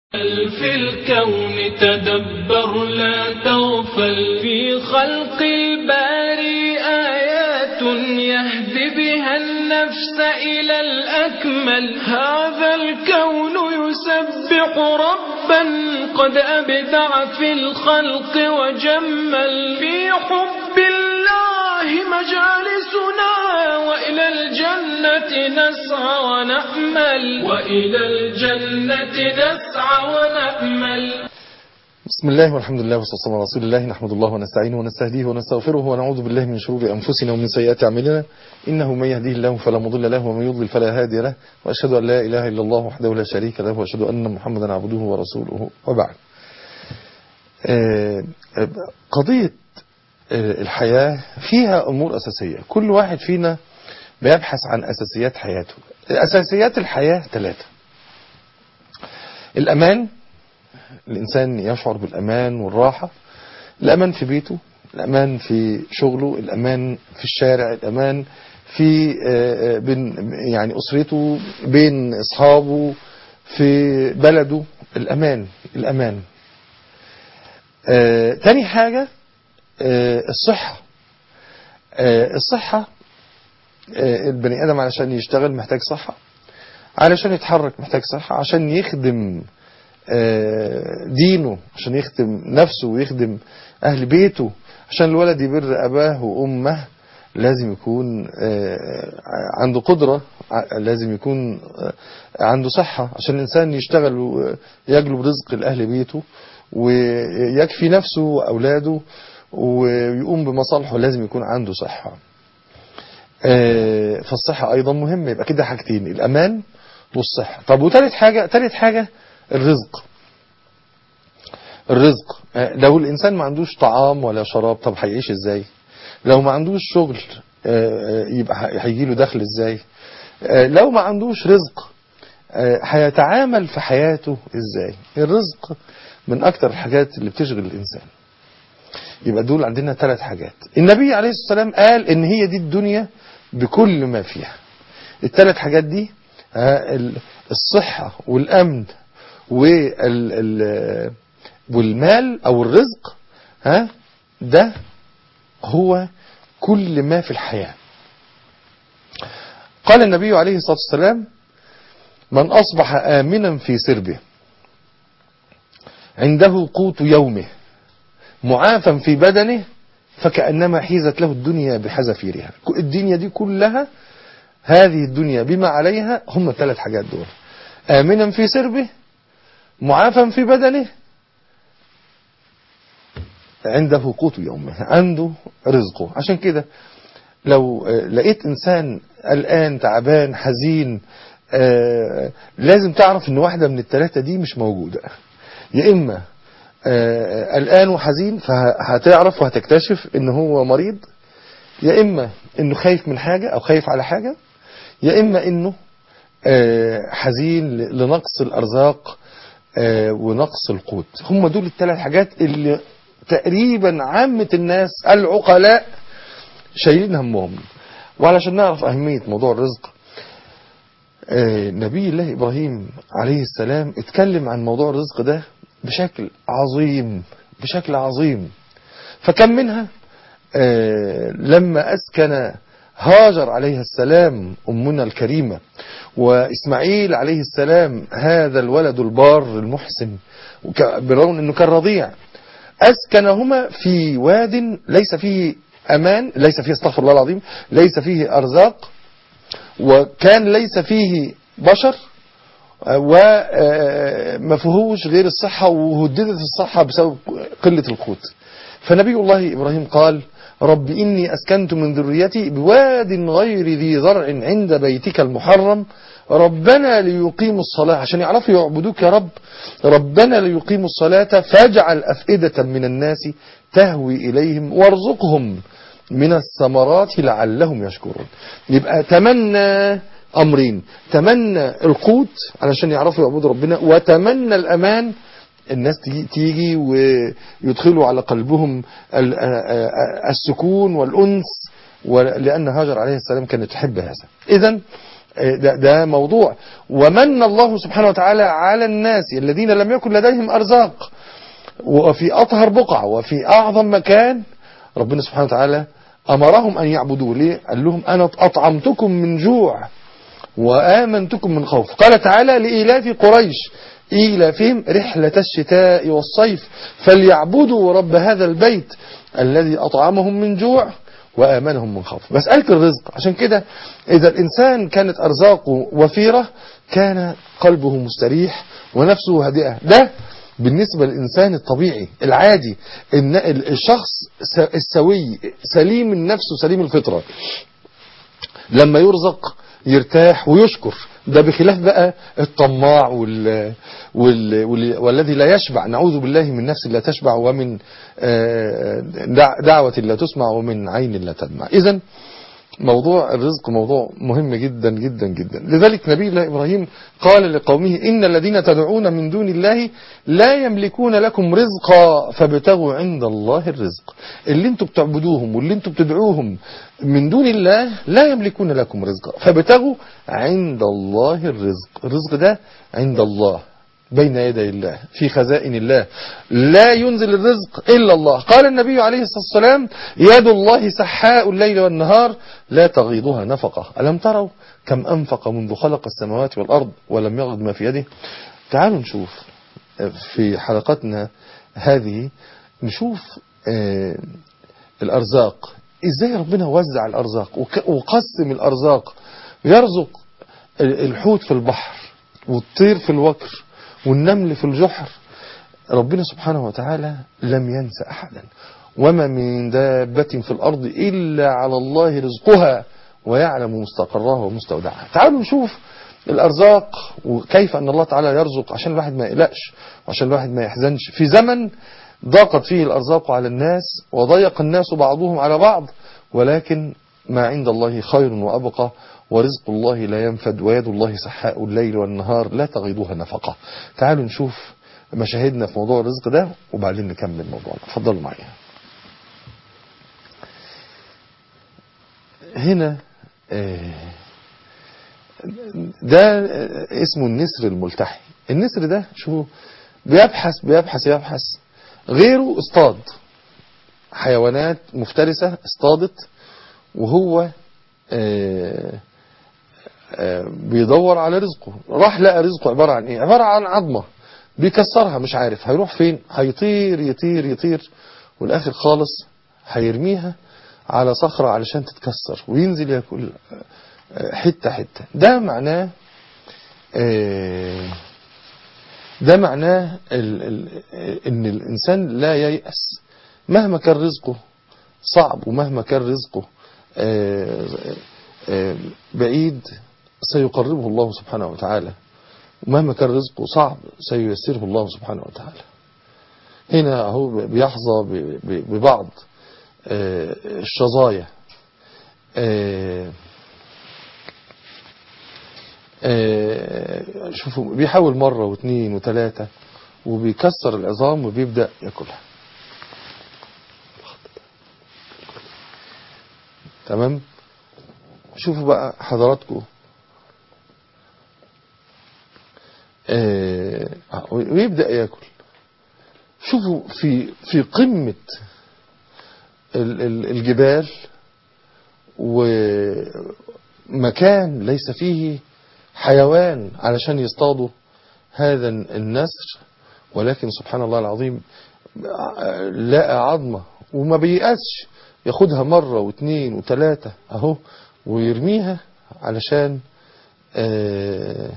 في الكون تدبر لا تغفل في خلق الباري آيات يهدي بها النفس إلى الأكمل هذا الكون يسبح ربا قد أبدع في الخلق وجمل في حب الله مجالسنا وإلى الجنة نسعى ونأمل وإلى الجنة نسعى ونأمل بسم الله والحمد لله والصلاة على رسول الله نحمد الله ونستعينه ونستهديه ونستغفره ونعوذ بالله من شرور أنفسنا ومن سيئات أعمالنا إنه من يهديه الله فلا مضل له ومن يضلل فلا هادي له وأشهد أن لا إله إلا الله وحده لا شريك له وأشهد أن محمدا عبده ورسوله وبعد قضية الحياة فيها أمور أساسية كل واحد فينا بيبحث عن أساسيات حياته أساسيات الحياة ثلاثة الأمان الإنسان يشعر بالأمان والراحة الأمان في بيته الأمان في شغله الأمان في الشارع الأمان في بين يعني أسرته بين أصحابه في بلده الأمان الأمان آه تاني حاجة آه الصحة آه الصحة البني آدم علشان يشتغل محتاج صحة علشان يتحرك محتاج صحة عشان يخدم دينه عشان يخدم نفسه ويخدم أهل بيته عشان الولد يبر أباه وأمه لازم يكون عنده قدرة لازم يكون عنده صحة عشان الإنسان يشتغل ويجلب رزق لأهل بيته ويكفي نفسه وأولاده ويقوم بمصالحه لازم يكون عنده صحة فالصحة أيضا مهمة يبقى كده حاجتين الأمان والصحة طب وثالث حاجة ثالث حاجة الرزق الرزق لو الإنسان ما عندوش طعام ولا شراب طب هيعيش إزاي لو ما عندوش شغل يبقى هيجي له دخل إزاي لو ما عندوش رزق هيتعامل في حياته إزاي الرزق من أكتر الحاجات اللي بتشغل الإنسان يبقى دول عندنا ثلاث حاجات النبي عليه الصلاة والسلام قال إن هي دي الدنيا بكل ما فيها الثلاث حاجات دي الصحة والأمن والمال أو الرزق ها ده هو كل ما في الحياة قال النبي عليه الصلاة والسلام من أصبح آمنا في سربه عنده قوت يومه معافا في بدنه فكأنما حيزت له الدنيا بحذافيرها الدنيا دي كلها هذه الدنيا بما عليها هم الثلاث حاجات دول آمنا في سربه معافا في بدنه عنده قوت يومه عنده رزقه عشان كده لو لقيت إنسان الآن تعبان حزين آه لازم تعرف ان واحدة من الثلاثة دي مش موجودة يا إما آه الآن وحزين فهتعرف وهتكتشف ان هو مريض يا إما انه خايف من حاجة او خايف على حاجة يا إما انه آه حزين لنقص الأرزاق ونقص القوت هم دول الثلاث حاجات اللي تقريبا عامة الناس العقلاء شايلين همهم وعلشان نعرف أهمية موضوع الرزق نبي الله إبراهيم عليه السلام اتكلم عن موضوع الرزق ده بشكل عظيم بشكل عظيم فكم منها لما أسكن هاجر عليه السلام أمنا الكريمة وإسماعيل عليه السلام هذا الولد البار المحسن برغم أنه كان رضيع أسكنهما في واد ليس فيه أمان ليس فيه استغفر الله العظيم ليس فيه أرزاق وكان ليس فيه بشر وما فيهوش غير الصحة وهددت الصحة بسبب قلة القوت فنبي الله إبراهيم قال رب إني أسكنت من ذريتي بواد غير ذي زرع عند بيتك المحرم ربنا ليقيموا الصلاة عشان يعرفوا يعبدوك يا رب ربنا ليقيموا الصلاة فاجعل أفئدة من الناس تهوي إليهم وارزقهم من الثمرات لعلهم يشكرون يبقى تمنى أمرين تمنى القوت علشان يعرفوا يعبدوا ربنا وتمنى الأمان الناس تيجي ويدخلوا على قلبهم السكون والأنس لأن هاجر عليه السلام كانت تحب هذا إذا ده, ده موضوع ومن الله سبحانه وتعالى على الناس الذين لم يكن لديهم أرزاق وفي أطهر بقعة وفي أعظم مكان ربنا سبحانه وتعالى أمرهم أن يعبدوا ليه قال لهم أنا أطعمتكم من جوع وآمنتكم من خوف قال تعالى لإيلاف قريش إيلافهم رحلة الشتاء والصيف فليعبدوا رب هذا البيت الذي أطعمهم من جوع وآمنهم من خوف مسألة الرزق عشان كده إذا الإنسان كانت أرزاقه وفيرة كان قلبه مستريح ونفسه هادئة ده بالنسبة للإنسان الطبيعي العادي إن الشخص السوي سليم النفس وسليم الفطرة لما يرزق يرتاح ويشكر ده بخلاف بقى الطماع وال... وال... وال... والذي لا يشبع نعوذ بالله من نفس لا تشبع ومن دع... دعوة لا تسمع ومن عين لا تدمع إذا موضوع الرزق موضوع مهم جدا جدا جدا لذلك نبي الله إبراهيم قال لقومه إن الذين تدعون من دون الله لا يملكون لكم رزقا فابتغوا عند الله الرزق اللي انتم بتعبدوهم واللي انتم بتدعوهم من دون الله لا يملكون لكم رزقا فابتغوا عند الله الرزق الرزق ده عند الله بين يدي الله في خزائن الله لا ينزل الرزق إلا الله قال النبي عليه الصلاة والسلام يد الله سحاء الليل والنهار لا تغيضها نفقة ألم تروا كم أنفق منذ خلق السماوات والأرض ولم يغض ما في يده تعالوا نشوف في حلقتنا هذه نشوف الأرزاق إزاي ربنا وزع الأرزاق وقسم الأرزاق يرزق الحوت في البحر والطير في الوكر والنمل في الجحر ربنا سبحانه وتعالى لم ينسى أحدا وما من دابة في الأرض إلا على الله رزقها ويعلم مستقرها ومستودعها تعالوا نشوف الأرزاق وكيف أن الله تعالى يرزق عشان الواحد ما يقلقش وعشان الواحد ما يحزنش في زمن ضاقت فيه الأرزاق على الناس وضيق الناس بعضهم على بعض ولكن ما عند الله خير وأبقى ورزق الله لا ينفد ويد الله سحاء الليل والنهار لا تغيضها نفقة تعالوا نشوف مشاهدنا في موضوع الرزق ده وبعدين نكمل موضوعنا اتفضلوا معايا هنا ده اسمه النسر الملتحي النسر ده شوفوا بيبحث بيبحث يبحث غيره اصطاد حيوانات مفترسة اصطادت وهو آه آه بيدور على رزقه راح لقى رزقه عبارة عن ايه عبارة عن عظمة بيكسرها مش عارف هيروح فين هيطير يطير يطير والاخر خالص هيرميها على صخرة علشان تتكسر وينزل ياكل حتة حتة ده معناه آه ده معناه ال ال ان الانسان لا ييأس مهما كان رزقه صعب ومهما كان رزقه بعيد سيقربه الله سبحانه وتعالى ومهما كان رزقه صعب سييسره الله سبحانه وتعالى هنا هو بيحظى ببعض الشظايا شوفوا بيحاول مرة واثنين وثلاثة وبيكسر العظام وبيبدأ ياكلها تمام شوفوا بقى حضراتكم آه ويبدأ ياكل شوفوا في في قمة الجبال ومكان ليس فيه حيوان علشان يصطادوا هذا النسر ولكن سبحان الله العظيم لقى عظمة وما بيأسش ياخدها مرة واثنين وثلاثة اهو ويرميها علشان آه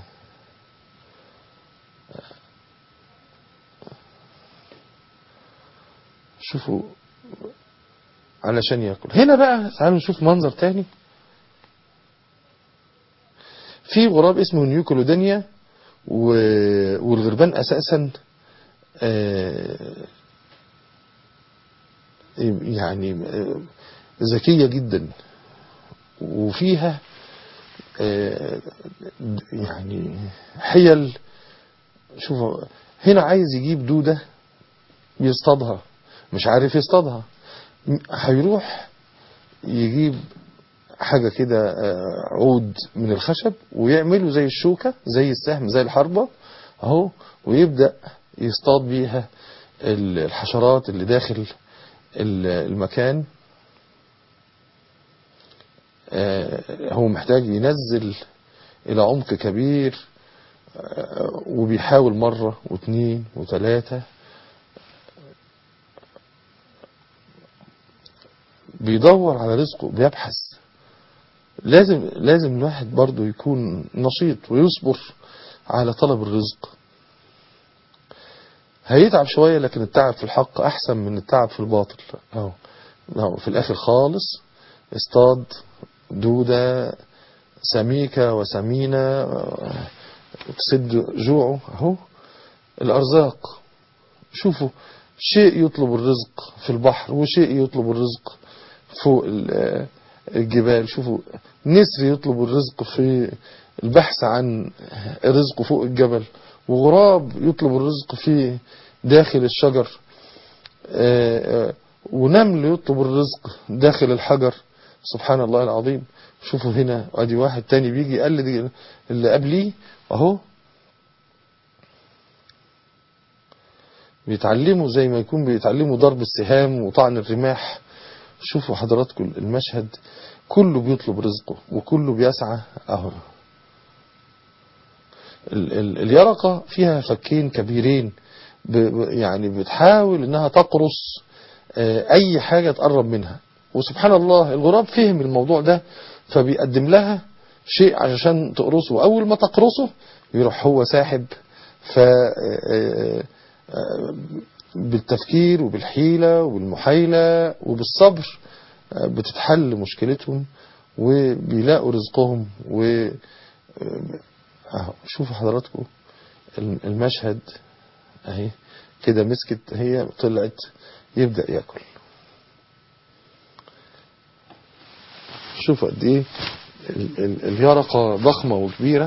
شوفوا علشان ياكل هنا بقى تعالوا نشوف منظر تاني في غراب اسمه نيوكلودينيا والغربان اساسا يعني ذكية جدا وفيها يعني حيل شوفوا هنا عايز يجيب دودة يصطادها مش عارف يصطادها هيروح يجيب حاجة كده آه، عود من الخشب ويعمله زي الشوكة زي السهم زي الحربة اهو ويبدأ يصطاد بيها ال- الحشرات اللي داخل ال- المكان آه، هو محتاج ينزل إلى عمق كبير آه، وبيحاول مرة واثنين وثلاثة بيدور على رزقه بيبحث لازم لازم الواحد برضه يكون نشيط ويصبر على طلب الرزق هيتعب شوية لكن التعب في الحق أحسن من التعب في الباطل أهو أهو في الآخر خالص اصطاد دودة سميكة وسمينة تسد جوعه أهو الأرزاق شوفوا شيء يطلب الرزق في البحر وشيء يطلب الرزق فوق ال- الجبال شوفوا نسر يطلب الرزق في البحث عن رزقه فوق الجبل وغراب يطلب الرزق في داخل الشجر آه، آه، ونمل يطلب الرزق داخل الحجر سبحان الله العظيم شوفوا هنا ادي واحد تاني بيجي يقلد اللي قبليه اهو بيتعلموا زي ما يكون بيتعلموا ضرب السهام وطعن الرماح شوفوا حضراتكم المشهد كله بيطلب رزقه وكله بيسعى اهو ال- ال- اليرقة فيها فكين كبيرين ب- ب- يعني بتحاول انها تقرص آه، اي حاجة تقرب منها وسبحان الله الغراب فهم الموضوع ده فبيقدم لها شيء عشان تقرصه واول ما تقرصه يروح هو ساحب ف آه، آه، بالتفكير وبالحيلة وبالمحايلة وبالصبر آه، بتتحل مشكلتهم وبيلاقوا رزقهم و آه، اهو شوفوا حضراتكم المشهد اهي كده مسكت هي طلعت يبدأ ياكل شوفوا قد ايه ال- ال- اليرقة ضخمة وكبيرة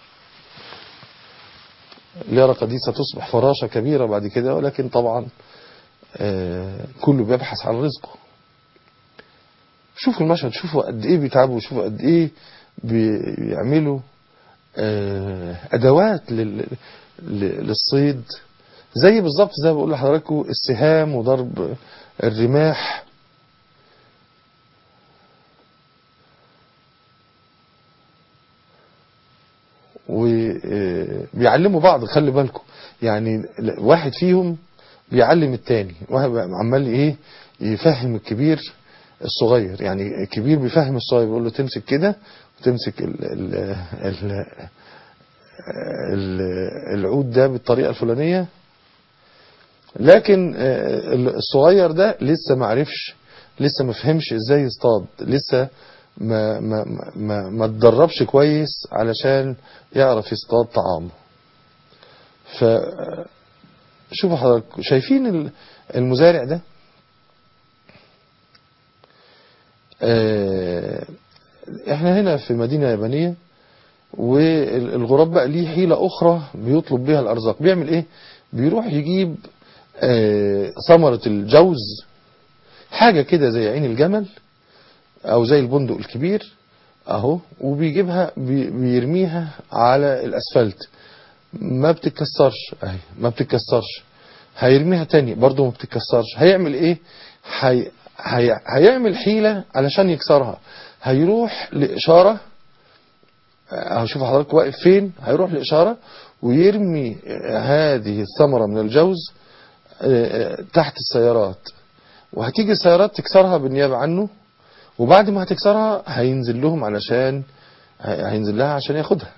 اليرقة دي ستصبح فراشة كبيرة بعد كده ولكن طبعا آه، كله بيبحث عن رزقه شوفوا المشهد شوفوا قد ايه بيتعبوا شوفوا قد ايه بيعملوا آه، ادوات لل- ل- للصيد زي بالظبط زي ما بقول لحضراتكم السهام وضرب الرماح وبيعلموا بعض خلي بالكم يعني واحد فيهم بيعلم التاني واحد عمال ايه يفهم الكبير الصغير يعني الكبير بيفهم الصغير بيقول له تمسك كده وتمسك ال ال ال ال العود ده بالطريقة الفلانية لكن آه، الصغير ده لسه ما عرفش لسه ما فهمش ازاي يصطاد لسه ما ما ما ما اتدربش كويس علشان يعرف يصطاد طعامه ف شوفوا حضراتكم شايفين ال- المزارع ده آه، احنا هنا في مدينة يابانية والغراب بقى ليه حيلة أخرى بيطلب بيها الأرزاق بيعمل إيه؟ بيروح يجيب آه، ثمرة الجوز حاجة كده زي عين الجمل أو زي البندق الكبير أهو وبيجيبها بي- بيرميها على الأسفلت ما بتتكسرش أهي ما بتتكسرش هيرميها تاني برضو ما بتتكسرش هيعمل إيه؟ هي هي هيعمل حيلة علشان يكسرها هيروح لإشارة هشوف حضرتك واقف فين هيروح لإشارة ويرمي هذه الثمرة من الجوز تحت السيارات وهتيجي السيارات تكسرها بالنيابة عنه وبعد ما هتكسرها هينزل لهم علشان هينزل لها عشان ياخدها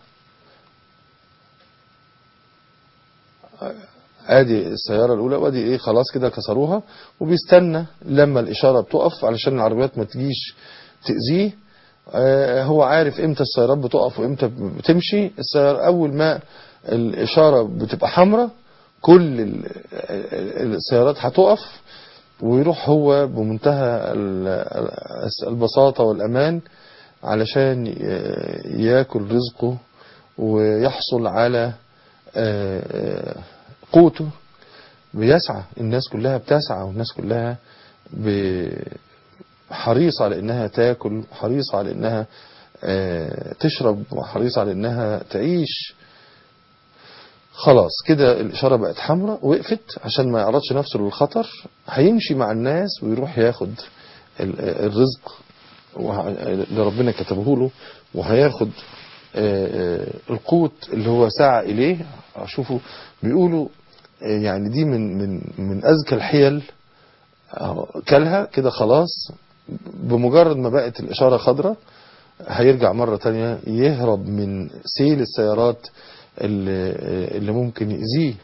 ادي السيارة الاولى وادي ايه خلاص كده كسروها وبيستنى لما الاشارة بتقف علشان العربيات ما تجيش تأذيه آه، هو عارف امتى السيارات بتقف وامتى بتمشي السيارة اول ما الاشارة بتبقى حمراء كل ال- ال- السيارات هتقف ويروح هو بمنتهى ال- البساطة والأمان علشان ي- ياكل رزقه ويحصل على آه، آه، قوته بيسعى الناس كلها بتسعى والناس كلها ب... حريصة على انها تاكل حريصة على انها آه، تشرب وحريصة على انها تعيش خلاص كده الإشارة بقت حمراء وقفت عشان ما يعرضش نفسه للخطر هيمشي مع الناس ويروح ياخد ال- الرزق وه- اللي ربنا كتبه له وهياخد آه، آه، القوت اللي هو سعى إليه شوفوا بيقولوا آه، يعني دي من من من أذكى الحيل أهو، كلها كده خلاص بمجرد ما بقت الإشارة خضراء هيرجع مرة تانية يهرب من سيل السيارات اللي, اللي ممكن يأذيه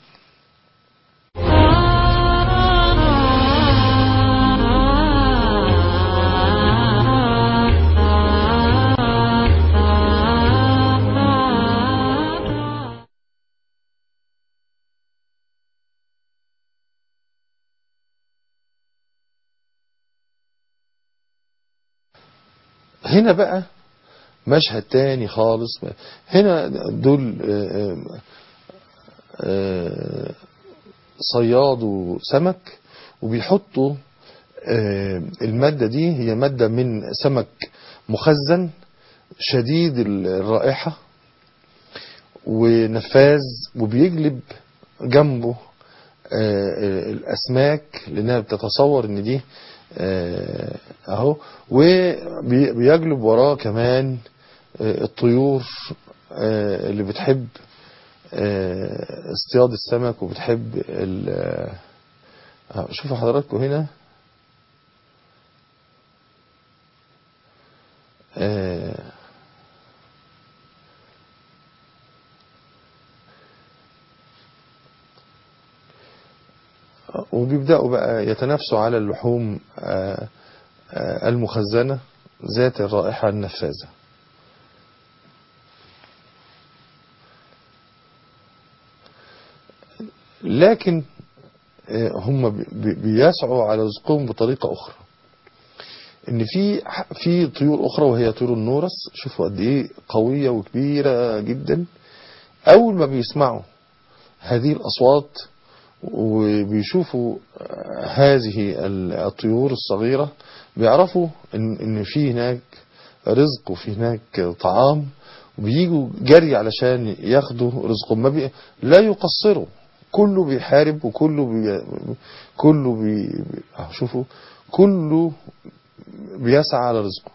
هنا بقى مشهد تاني خالص هنا دول آه، آه، صيادوا سمك وبيحطوا آه، المادة دي هي مادة من سمك مخزن شديد الرائحة ونفاذ وبيجلب جنبه آه، آه، الأسماك لأنها بتتصور إن دي آه، أهو وبيجلب وراه كمان آه، الطيور آه، اللي بتحب آه، اصطياد السمك وبتحب ال- آه، شوفوا حضراتكم هنا آه، وبيبدأوا بقى يتنافسوا على اللحوم آه، آه، المخزنة ذات الرائحة النفاذة لكن آه، هم بي- بي- بيسعوا على رزقهم بطريقة أخرى ان في في طيور اخرى وهي طيور النورس شوفوا قد ايه قوية وكبيرة جدا اول ما بيسمعوا هذه الاصوات وبيشوفوا آه، هذه ال- الطيور الصغيرة بيعرفوا ان ان في هناك رزق وفي هناك طعام وبييجوا جري علشان ياخدوا رزقهم ما بي... لا يقصروا كله بيحارب وكله بي... كله بي... بي- أهو شوفوا كله بيسعى على رزقه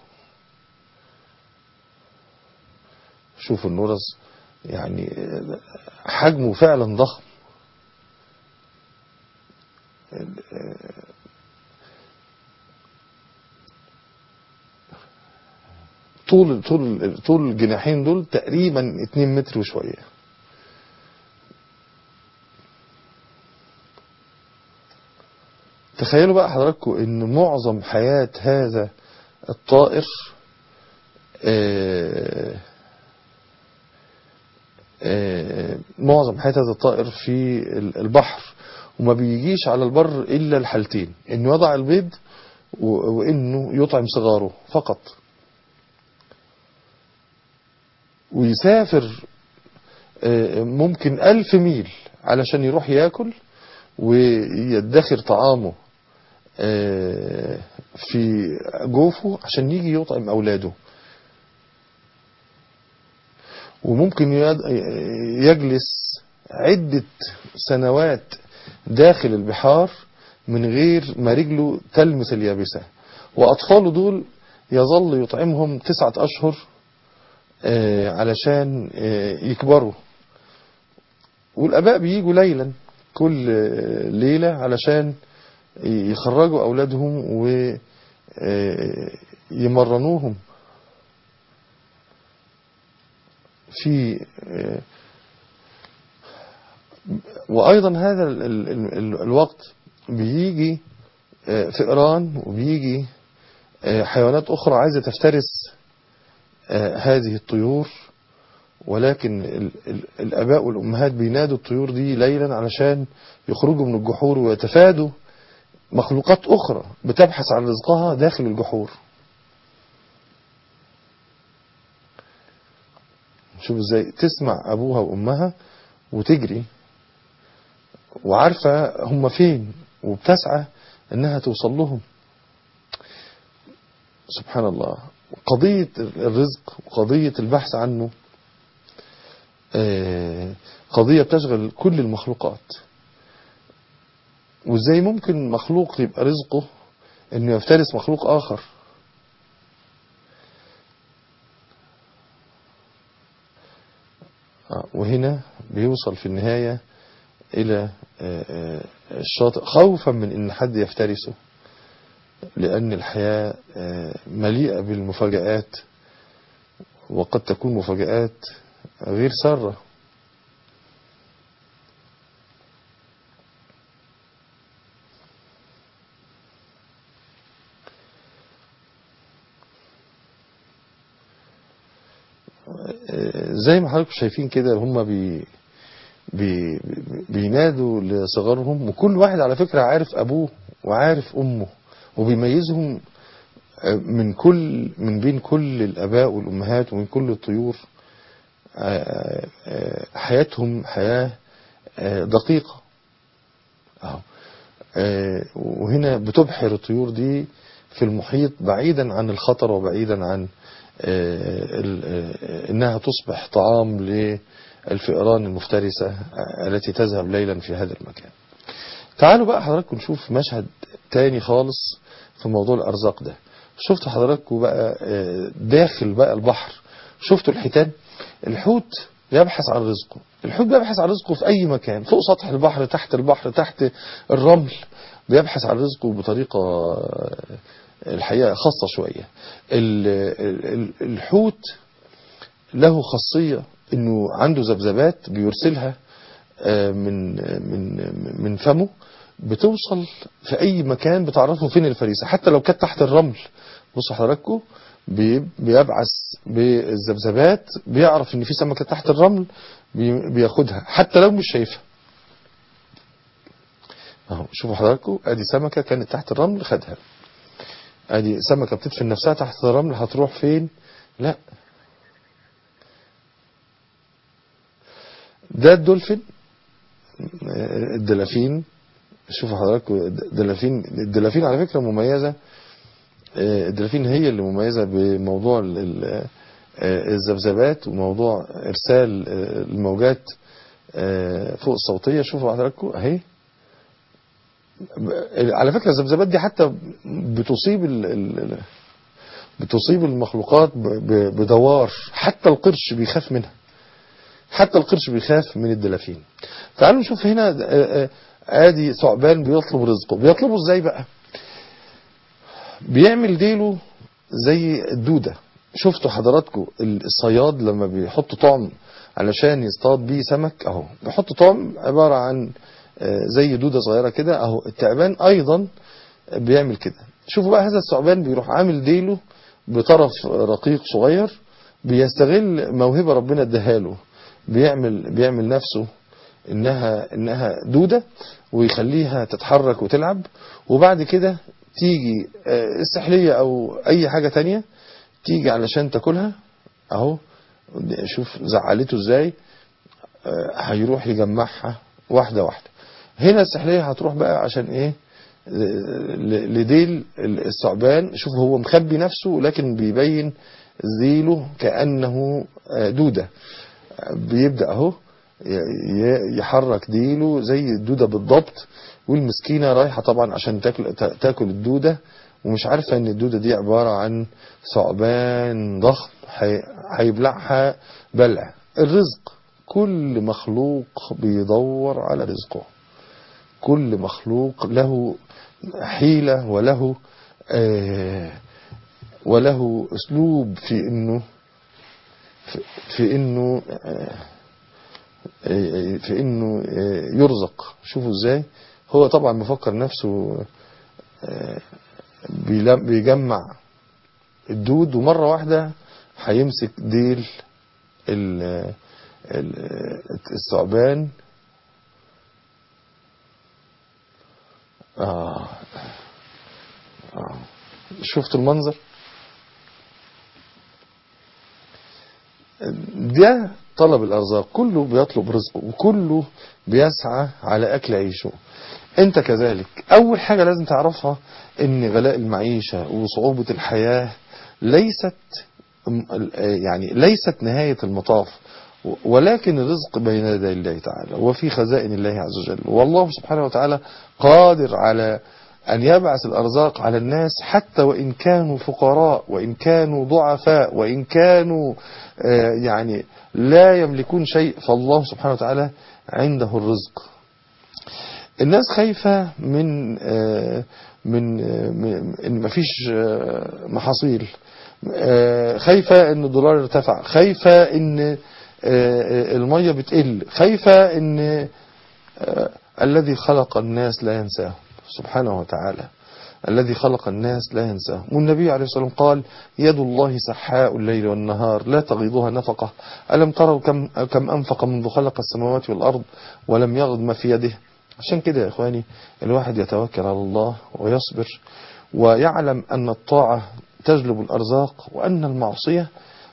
شوفوا النورس يعني حجمه فعلا ضخم طول طول طول الجناحين دول تقريبا 2 متر وشويه تخيلوا بقى حضراتكم ان معظم حياة هذا الطائر آه، آه، معظم حياة هذا الطائر في ال- البحر وما بيجيش على البر الا الحالتين انه يضع البيض و- وانه يطعم صغاره فقط ويسافر آه، ممكن ألف ميل علشان يروح ياكل ويدخر طعامه آه، في جوفه عشان يجي يطعم أولاده وممكن يد- يجلس عدة سنوات داخل البحار من غير ما رجله تلمس اليابسة وأطفاله دول يظل يطعمهم تسعة أشهر آه، علشان آه، يكبروا والآباء بيجوا ليلا كل آه، ليلة علشان يخرجوا أولادهم ويمرنوهم في آه، وأيضا هذا ال- ال- ال- الوقت بيجي آه، فئران وبيجي آه، حيوانات أخرى عايزة تفترس آه، هذه الطيور ولكن ال- ال- الآباء والأمهات بينادوا الطيور دي ليلا علشان يخرجوا من الجحور ويتفادوا مخلوقات أخرى بتبحث عن رزقها داخل الجحور شوف ازاي تسمع أبوها وأمها وتجري وعارفة هم فين وبتسعى انها توصل لهم سبحان الله قضية الرزق وقضية البحث عنه قضية بتشغل كل المخلوقات وازاي ممكن مخلوق يبقى رزقه انه يفترس مخلوق اخر وهنا بيوصل في النهاية الى الشاطئ خوفا من ان حد يفترسه لان الحياة مليئة بالمفاجآت وقد تكون مفاجآت غير سارة زي ما حضراتكم شايفين كده هم بي بي بينادوا لصغارهم وكل واحد على فكرة عارف أبوه وعارف أمه وبيميزهم من كل من بين كل الآباء والأمهات ومن كل الطيور حياتهم حياة دقيقة أهو وهنا بتبحر الطيور دي في المحيط بعيدا عن الخطر وبعيدا عن انها تصبح طعام للفئران المفترسة التي تذهب ليلا في هذا المكان تعالوا بقى حضراتكم نشوف مشهد تاني خالص في موضوع الارزاق ده شفتوا حضراتكم بقى داخل بقى البحر شفتوا الحيتان الحوت يبحث عن رزقه الحوت بيبحث عن رزقه في اي مكان فوق سطح البحر تحت البحر تحت الرمل بيبحث عن رزقه بطريقة الحقيقة خاصة شوية الحوت له خاصية انه عنده ذبذبات بيرسلها من من من فمه بتوصل في اي مكان بتعرفه فين الفريسة حتى لو كانت تحت الرمل بصوا حضراتكم بيبعث بالذبذبات بيعرف ان في سمكة تحت الرمل بياخدها حتى لو مش شايفها اهو شوفوا حضراتكم ادي سمكة كانت تحت الرمل خدها ادي سمكة بتدفن نفسها تحت الرمل هتروح فين لا ده الدولفين الدلافين شوفوا حضراتكم الدلافين الدلافين على فكرة مميزة الدلافين هي اللي مميزة بموضوع الذبذبات وموضوع ارسال الموجات فوق الصوتية شوفوا حضراتكم اهي على فكرة الذبذبات دي حتى بتصيب ال بتصيب المخلوقات بدوار حتى القرش بيخاف منها حتى القرش بيخاف من الدلافين تعالوا نشوف هنا ادي ثعبان بيطلب رزقه بيطلبه ازاي بقى بيعمل ديله زي الدودة شفتوا حضراتكم الصياد لما بيحط طعم علشان يصطاد بيه سمك اهو بيحط طعم عبارة عن زي دودة صغيرة كده اهو التعبان ايضا بيعمل كده شوفوا بقى هذا الثعبان بيروح عامل ديله بطرف رقيق صغير بيستغل موهبة ربنا اداها له بيعمل بيعمل نفسه انها انها دودة ويخليها تتحرك وتلعب وبعد كده تيجي السحلية او اي حاجة تانية تيجي علشان تاكلها اهو شوف زعلته ازاي هيروح يجمعها واحدة واحدة هنا السحلية هتروح بقى عشان ايه لديل الثعبان شوف هو مخبي نفسه لكن بيبين ذيله كأنه دودة بيبدأ اهو يحرك ديله زي الدودة بالضبط والمسكينة رايحة طبعا عشان تاكل, تاكل الدودة ومش عارفة ان الدودة دي عبارة عن ثعبان ضخم هيبلعها بلع الرزق كل مخلوق بيدور على رزقه كل مخلوق له حيلة وله آه وله اسلوب في انه في انه آه في انه آه يرزق شوفوا ازاي هو طبعا مفكر نفسه بيجمع الدود ومرة واحدة هيمسك ديل الثعبان آه. آه. شفت المنظر ده طلب الأرزاق كله بيطلب رزقه وكله بيسعى على أكل عيشه انت كذلك اول حاجة لازم تعرفها ان غلاء المعيشة وصعوبة الحياة ليست يعني ليست نهاية المطاف ولكن الرزق بين يدي الله تعالى وفي خزائن الله عز وجل والله سبحانه وتعالى قادر على أن يبعث الأرزاق على الناس حتى وإن كانوا فقراء وإن كانوا ضعفاء وإن كانوا يعني لا يملكون شيء فالله سبحانه وتعالى عنده الرزق الناس خايفة من من ان مفيش محاصيل خايفة ان الدولار ارتفع خايفة ان المية بتقل خايفة ان الذي خلق الناس لا ينساه سبحانه وتعالى الذي خلق الناس لا ينساه والنبي عليه الصلاة والسلام قال يد الله سحاء الليل والنهار لا تغيضها نفقة ألم تروا كم, كم أنفق منذ خلق السماوات والأرض ولم يغض ما في يده عشان كده يا إخواني الواحد يتوكل على الله ويصبر ويعلم أن الطاعة تجلب الأرزاق وأن المعصية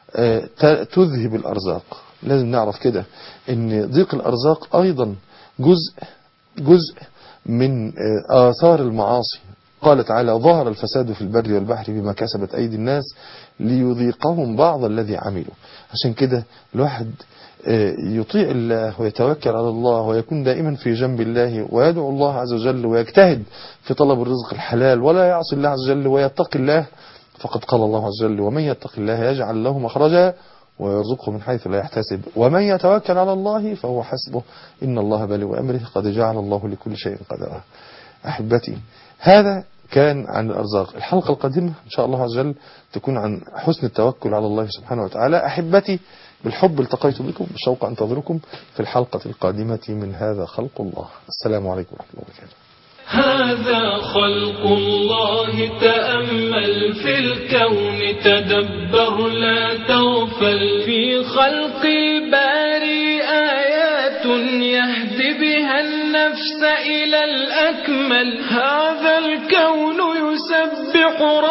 تذهب الأرزاق لازم نعرف كده أن ضيق الأرزاق أيضا جزء جزء من آثار المعاصي قال تعالى ظهر الفساد في البر والبحر بما كسبت أيدي الناس ليذيقهم بعض الذي عملوا عشان كده الواحد يطيع الله ويتوكل على الله ويكون دائما في جنب الله ويدعو الله عز وجل ويجتهد في طلب الرزق الحلال ولا يعصي الله عز وجل ويتقي الله فقد قال الله عز وجل ومن يتق الله يجعل له مخرجا ويرزقه من حيث لا يحتسب ومن يتوكل على الله فهو حسبه إن الله بالغ أمره قد جعل الله لكل شيء قدرا أحبتي هذا كان عن الأرزاق الحلقة القادمة إن شاء الله عز وجل تكون عن حسن التوكل على الله سبحانه وتعالى أحبتي بالحب التقيت بكم بالشوق أنتظركم في الحلقة القادمة من هذا خلق الله السلام عليكم ورحمة الله وبركاته هذا خلق الله تأمل في الكون تدبر لا تغفل في خلق الباري آيات يهدي بها النفس إلى الأكمل هذا الكون يسبح